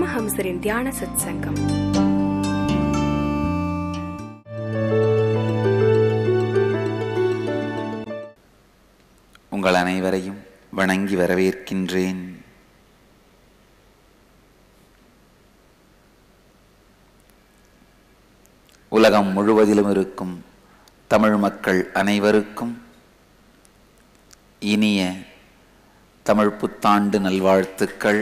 பரமஹம்சரின் தியான சத் சங்கம் உங்கள் அனைவரையும் வணங்கி வரவேற்கின்றேன் உலகம் முழுவதிலும் இருக்கும் தமிழ் மக்கள் அனைவருக்கும் இனிய தமிழ் புத்தாண்டு நல்வாழ்த்துக்கள்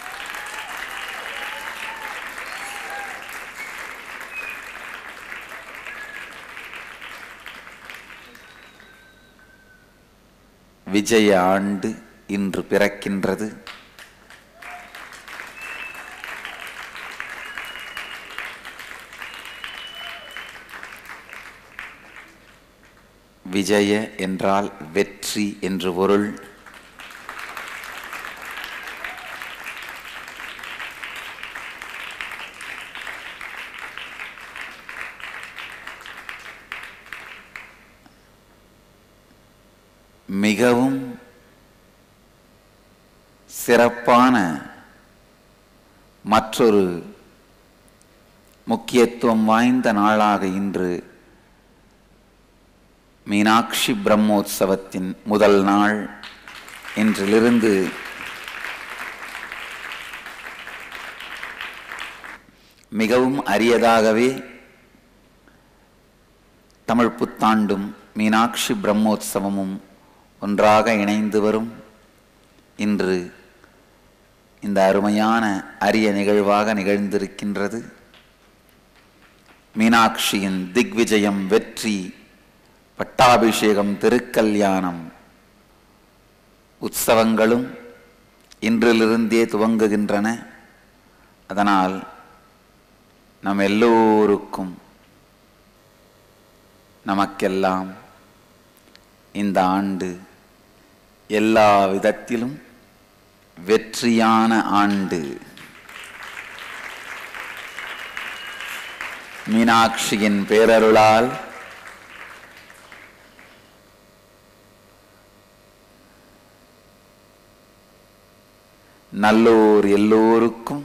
விஜய ஆண்டு இன்று பிறக்கின்றது விஜய என்றால் வெற்றி என்று பொருள் மிகவும் சிறப்பான மற்றொரு முக்கியத்துவம் வாய்ந்த நாளாக இன்று மீனாட்சி பிரம்மோற்சவத்தின் முதல் நாள் இன்றிலிருந்து மிகவும் அரியதாகவே தமிழ் புத்தாண்டும் மீனாட்சி பிரம்மோற்சவமும் ஒன்றாக இணைந்து வரும் இன்று இந்த அருமையான அரிய நிகழ்வாக நிகழ்ந்திருக்கின்றது மீனாட்சியின் திக்விஜயம் வெற்றி பட்டாபிஷேகம் திருக்கல்யாணம் உற்சவங்களும் இன்றிலிருந்தே துவங்குகின்றன அதனால் நம் எல்லோருக்கும் நமக்கெல்லாம் இந்த ஆண்டு எல்லா விதத்திலும் வெற்றியான ஆண்டு மீனாட்சியின் பேரருளால் நல்லோர் எல்லோருக்கும்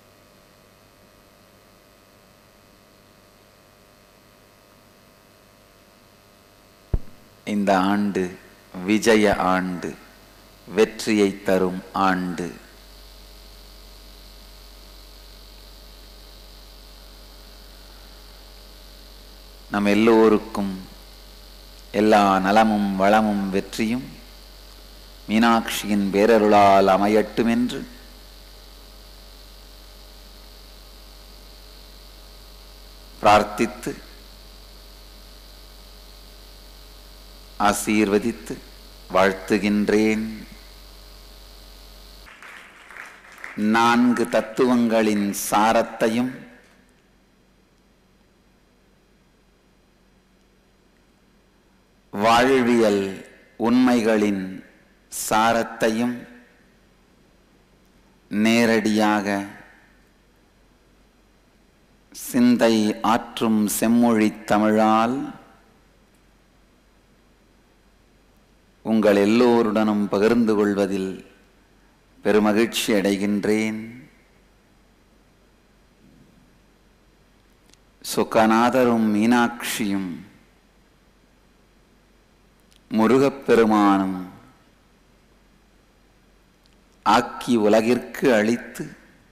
இந்த ஆண்டு விஜய ஆண்டு வெற்றியை தரும் ஆண்டு நம் எல்லோருக்கும் எல்லா நலமும் வளமும் வெற்றியும் மீனாட்சியின் பேரருளால் அமையட்டும் என்று பிரார்த்தித்து ஆசீர்வதித்து வாழ்த்துகின்றேன் நான்கு தத்துவங்களின் சாரத்தையும் வாழ்வியல் உண்மைகளின் சாரத்தையும் நேரடியாக சிந்தை ஆற்றும் செம்மொழித் தமிழால் உங்கள் எல்லோருடனும் பகிர்ந்து கொள்வதில் பெருமகிழ்ச்சி அடைகின்றேன் சுகநாதரும் மீனாட்சியும் முருகப்பெருமானும் ஆக்கி உலகிற்கு அளித்து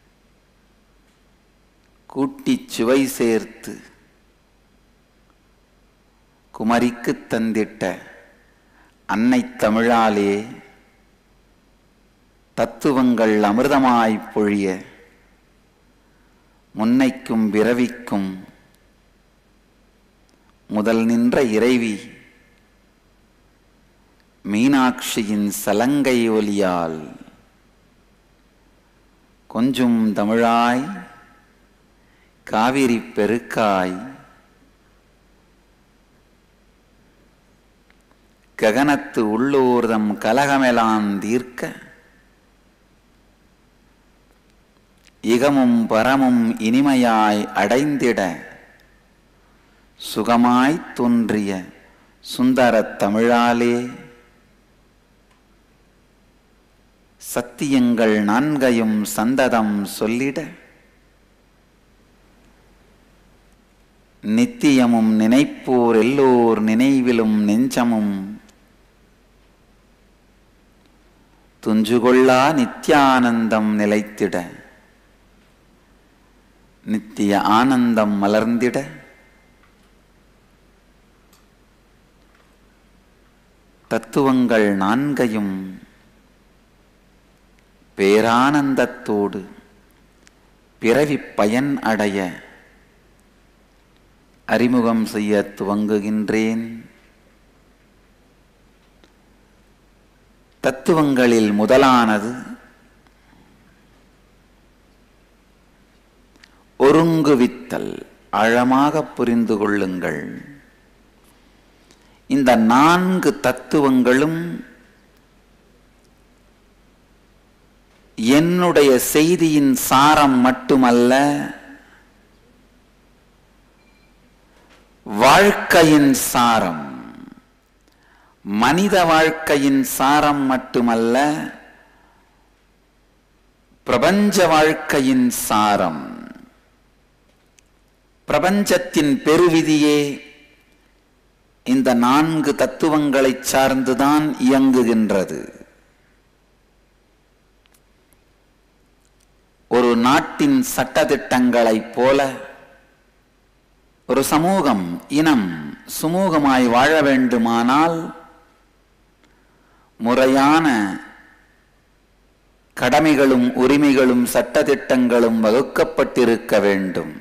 கூட்டிச் சுவை சேர்த்து குமரிக்குத் தந்திட்ட அன்னை தமிழாலே தத்துவங்கள் அமிர்தமாய்ப் பொழிய முன்னைக்கும் பிறவிக்கும் முதல் நின்ற இறைவி மீனாட்சியின் சலங்கை ஒலியால் கொஞ்சும் தமிழாய் காவிரி பெருக்காய் ககனத்து உள்ளோர்தம் கலகமெலாம் தீர்க்க இகமும் பரமும் இனிமையாய் அடைந்திட சுகமாய்த் தோன்றிய சுந்தரத் தமிழாலே சத்தியங்கள் நான்கையும் சந்ததம் சொல்லிட நித்தியமும் நினைப்போர் எல்லோர் நினைவிலும் நெஞ்சமும் துஞ்சுகொள்ளா நித்யானந்தம் நிலைத்திட நித்திய ஆனந்தம் மலர்ந்திட தத்துவங்கள் நான்கையும் பேரானந்தத்தோடு பிறவி பயன் அடைய அறிமுகம் செய்ய துவங்குகின்றேன் தத்துவங்களில் முதலானது ஒருங்குவித்தல் ஆழமாக புரிந்து கொள்ளுங்கள் இந்த நான்கு தத்துவங்களும் என்னுடைய செய்தியின் சாரம் மட்டுமல்ல வாழ்க்கையின் சாரம் மனித வாழ்க்கையின் சாரம் மட்டுமல்ல பிரபஞ்ச வாழ்க்கையின் சாரம் பிரபஞ்சத்தின் பெருவிதியே இந்த நான்கு தத்துவங்களை சார்ந்துதான் இயங்குகின்றது ஒரு நாட்டின் சட்டதிட்டங்களைப் போல ஒரு சமூகம் இனம் சுமூகமாய் வாழ வேண்டுமானால் முறையான கடமைகளும் உரிமைகளும் சட்டதிட்டங்களும் வகுக்கப்பட்டிருக்க வேண்டும்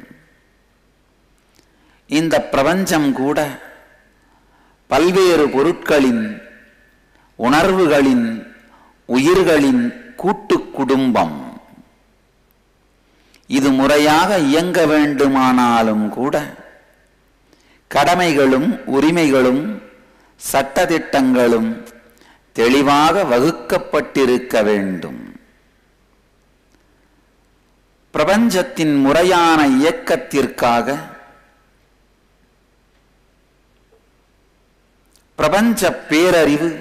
இந்த பிரபஞ்சம் கூட பல்வேறு பொருட்களின் உணர்வுகளின் உயிர்களின் கூட்டு குடும்பம் இது முறையாக இயங்க வேண்டுமானாலும் கூட கடமைகளும் உரிமைகளும் சட்டதிட்டங்களும் தெளிவாக வகுக்கப்பட்டிருக்க வேண்டும் பிரபஞ்சத்தின் முறையான இயக்கத்திற்காக பிரபஞ்ச பேரறிவு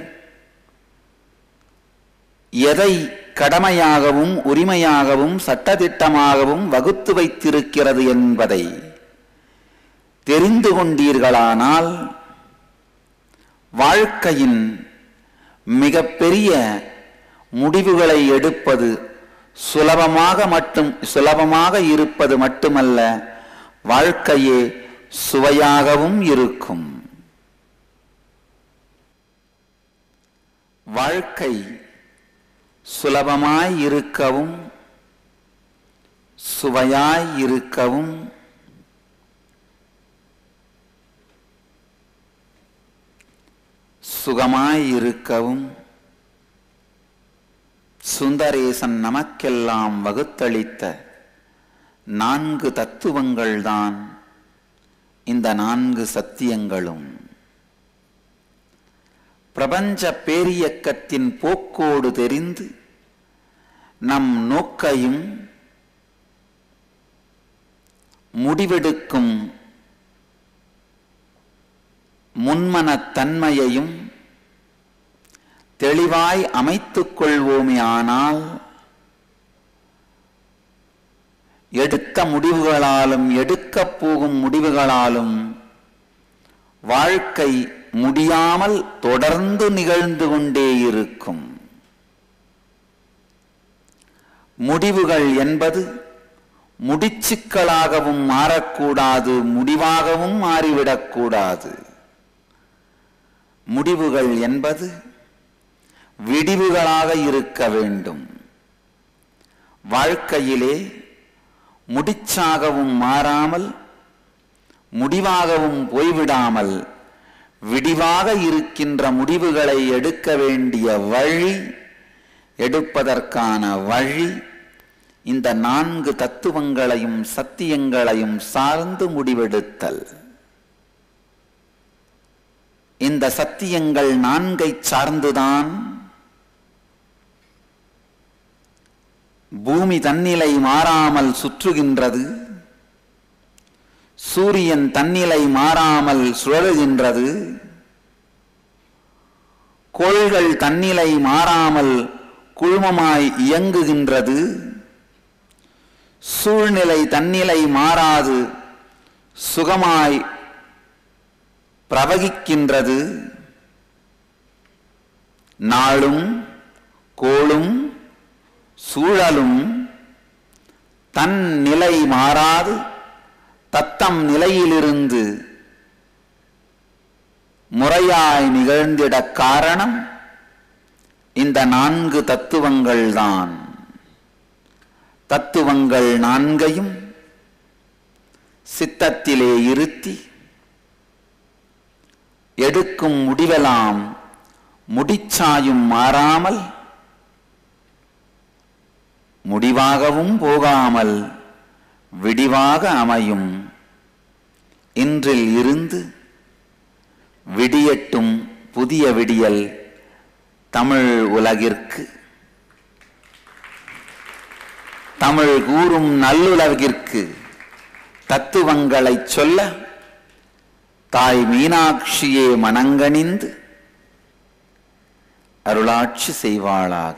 எதை கடமையாகவும் உரிமையாகவும் சட்டதிட்டமாகவும் வகுத்து வைத்திருக்கிறது என்பதை தெரிந்து கொண்டீர்களானால் வாழ்க்கையின் மிகப்பெரிய முடிவுகளை எடுப்பது சுலபமாக மட்டும் சுலபமாக இருப்பது மட்டுமல்ல வாழ்க்கையே சுவையாகவும் இருக்கும் வாழ்க்கை சுலபமாய் இருக்கவும் சுவையாய் இருக்கவும் சுகமாய் இருக்கவும் சுந்தரேசன் நமக்கெல்லாம் வகுத்தளித்த நான்கு தத்துவங்கள்தான் இந்த நான்கு சத்தியங்களும் பிரபஞ்ச பேரியக்கத்தின் போக்கோடு தெரிந்து நம் நோக்கையும் முடிவெடுக்கும் முன்மனத்தன்மையையும் தெளிவாய் அமைத்துக் கொள்வோமே ஆனால் எடுத்த முடிவுகளாலும் எடுக்கப் போகும் முடிவுகளாலும் வாழ்க்கை முடியாமல் தொடர்ந்து நிகழ்ந்து கொண்டே இருக்கும் முடிவுகள் என்பது முடிச்சுக்களாகவும் மாறக்கூடாது முடிவாகவும் மாறிவிடக்கூடாது முடிவுகள் என்பது விடிவுகளாக இருக்க வேண்டும் வாழ்க்கையிலே முடிச்சாகவும் மாறாமல் முடிவாகவும் போய்விடாமல் விடிவாக இருக்கின்ற முடிவுகளை எடுக்க வேண்டிய வழி எடுப்பதற்கான வழி இந்த நான்கு தத்துவங்களையும் சத்தியங்களையும் சார்ந்து முடிவெடுத்தல் இந்த சத்தியங்கள் நான்கை சார்ந்துதான் பூமி தன்னிலை மாறாமல் சுற்றுகின்றது சூரியன் தன்னிலை மாறாமல் சுழலுகின்றது கோள்கள் தன்னிலை மாறாமல் குழுமமாய் இயங்குகின்றது சூழ்நிலை தன்னிலை மாறாது சுகமாய் பிரவகிக்கின்றது நாளும் கோளும் சூழலும் தன் நிலை மாறாது தத்தம் நிலையிலிருந்து முறையாய் நிகழ்ந்திட காரணம் இந்த நான்கு தத்துவங்கள்தான் தத்துவங்கள் நான்கையும் சித்தத்திலே இருத்தி எடுக்கும் முடிவெல்லாம் முடிச்சாயும் மாறாமல் முடிவாகவும் போகாமல் விடிவாக அமையும் இன்றில் இருந்து விடியட்டும் புதிய விடியல் தமிழ் உலகிற்கு தமிழ் கூறும் நல்லுலகிற்கு தத்துவங்களைச் சொல்ல தாய் மீனாட்சியே மனங்கனிந்து அருளாட்சி செய்வாளாக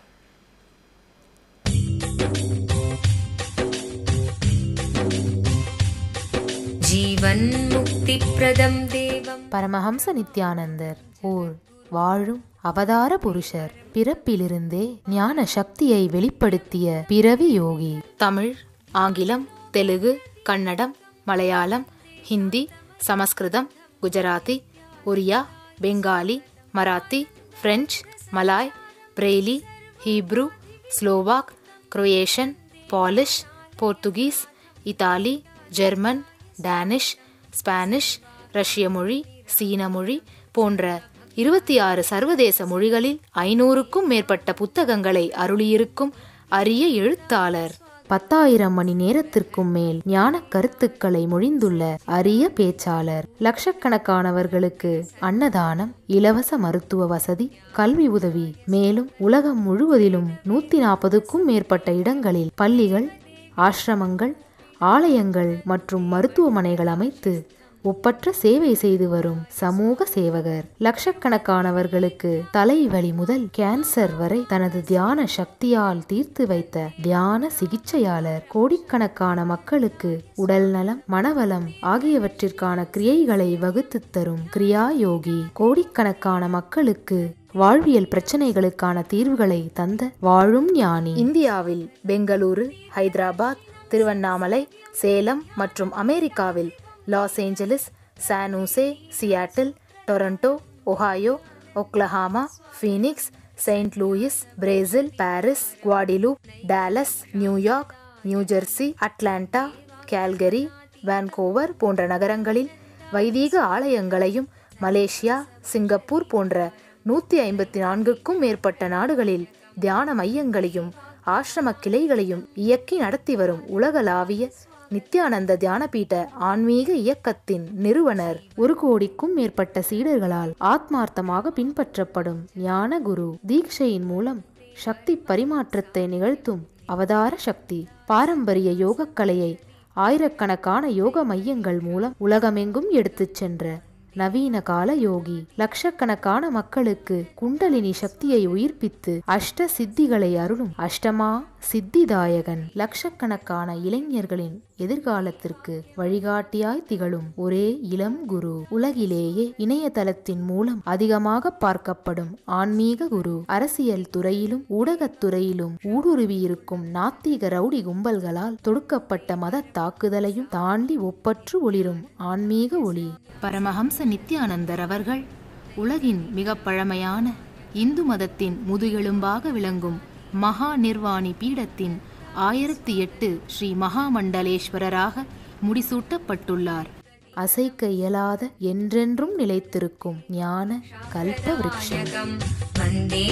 जीवन्मुक्तिप्रदं देवम् பரமஹம்ச நித்யானந்தர் ஓர் வாழும் அவதார புருஷர் பிறப்பிலிருந்தே ஞான சக்தியை வெளிப்படுத்திய பிறவி யோகி தமிழ் ஆங்கிலம் Telugu Kannada Malayalam Hindi Sanskrit Gujarati Oriya Bengali Marathi French Malay Braille Hebrew Slovak Croatian Polish Portuguese Italy German Danish Spanish ரஷ்ய மொழி சீன மொழி போன்ற இருபத்தி ஆறு சர்வதேச மொழிகளில் ஐநூறுக்கும் மேற்பட்ட புத்தகங்களை அருளியிருக்கும் அரிய எழுத்தாளர் பத்தாயிரம் மணி நேரத்திற்கும் மேல் ஞான கருத்துக்களை மொழிந்துள்ள அரிய பேச்சாளர் லட்சக்கணக்கானவர்களுக்கு அன்னதானம் இலவச மருத்துவ வசதி கல்வி உதவி மேலும் உலகம் முழுவதிலும் நூத்தி நாற்பதுக்கும் மேற்பட்ட இடங்களில் பள்ளிகள் ஆசிரமங்கள் ஆலயங்கள் மற்றும் மருத்துவமனைகள் அமைத்து ஒப்பற்ற சேவை செய்து வரும் சமூக சேவகர் லட்சக்கணக்கானவர்களுக்கு தலைவலி முதல் கேன்சர் வரை தனது தியான சக்தியால் தீர்த்து வைத்த தியான சிகிச்சையாளர் கோடிக்கணக்கான மக்களுக்கு உடல் நலம் மனவளம் ஆகியவற்றிற்கான கிரியைகளை வகுத்துத் தரும் கிரியா யோகி கோடிக்கணக்கான மக்களுக்கு வாழ்வியல் பிரச்சனைகளுக்கான தீர்வுகளை தந்த வாழும் ஞானி இந்தியாவில் பெங்களூரு ஹைதராபாத் திருவண்ணாமலை சேலம் மற்றும் அமெரிக்காவில் Los Angeles San Jose Seattle Toronto Ohio Oklahoma Phoenix Saint Louis Brazil Paris Guadeloupe Dallas New York New Jersey Atlanta Calgary Vancouver போன்ற நகரங்களில் வைதீக ஆலயங்களையும் மலேசியா சிங்கப்பூர் போன்ற நூத்தி ஐம்பத்தி நான்குக்கும் மேற்பட்ட நாடுகளில் தியான மையங்களையும் ஆசிரம கிளைகளையும் இயக்கி நடத்தி வரும் உலகளாவிய நித்யானந்த தியானபீட ஆன்மீக இயக்கத்தின் நிறுவனர் ஒரு கோடிக்கும் மேற்பட்ட சீடர்களால் ஆத்மார்த்தமாக பின்பற்றப்படும் ஞான குரு தீட்சையின் மூலம் சக்தி பரிமாற்றத்தை நிகழ்த்தும் அவதார சக்தி பாரம்பரிய யோகக்கலையை ஆயிரக்கணக்கான யோக மையங்கள் மூலம் உலகமெங்கும் எடுத்துச் சென்ற நவீன கால யோகி லட்சக்கணக்கான மக்களுக்கு குண்டலினி சக்தியை உயிர்ப்பித்து அஷ்ட சித்திகளை அருளும் அஷ்டமா சித்திதாயகன் லட்சக்கணக்கான இளைஞர்களின் எதிர்காலத்திற்கு வழிகாட்டியாய் திகழும் ஒரே இளம் குரு உலகிலேயே இணையதளத்தின் மூலம் அதிகமாக பார்க்கப்படும் ஆன்மீக குரு அரசியல் துறையிலும் ஊடகத் துறையிலும் ஊடுருவியிருக்கும் நாத்திக ரவுடி கும்பல்களால் தொடுக்கப்பட்ட மத தாக்குதலையும் தாண்டி ஒப்பற்று ஒளிரும் ஆன்மீக ஒளி பரமஹம்ச நித்யானந்தர் அவர்கள் உலகின் மிக பழமையான இந்து மதத்தின் முதுகெலும்பாக விளங்கும் மகா நிர்வாணி பீடத்தின் ஆயிரத்தி எட்டு ஸ்ரீ மகாமண்டலேஸ்வரராக முடிசூட்டப்பட்டுள்ளார் அசைக்க இயலாத என்றென்றும் நிலைத்திருக்கும் ஞான கல்ப விருட்சம் नायकम् वन्दे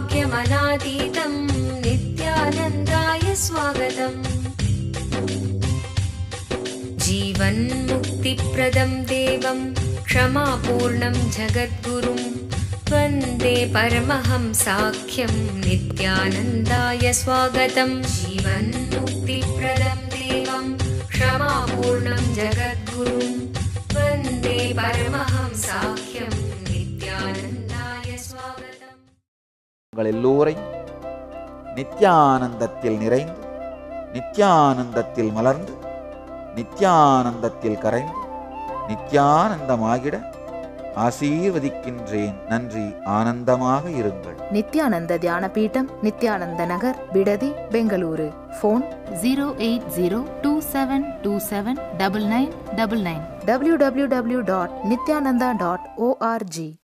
वाक्यमनातीतं नित्यानन्दाय स्वागतम् जीवन्मुक्तिप्रदं देवं क्षमापूर्णं जगद्गुरुं वन्दे परमहंसाख्यं नित्यानन्दाय स्वागतम् जीवन्मुक्तिप्रदं देवं क्षमापूर्णं जगद्गुरुं वन्दे परमहंसाख्यं नित्यानन्दाय स्वागतम् உங்கள் எல்லோரையும் நித்யானந்தத்தில் நிறைந்து நித்யானந்தத்தில் மலர்ந்து நித்யானந்தத்தில் கரைந்து நித்யானந்தமாகிட ஆசீர்வதிக்கின்றேன் நன்றி ஆனந்தமாக இருங்கள் Nithyananda Dhyana Peetam Nithyananda Nagar Bidadi Bengaluru phone zero eight zero two seven two seven double nine double nine W W W dot Nithyananda dot O R G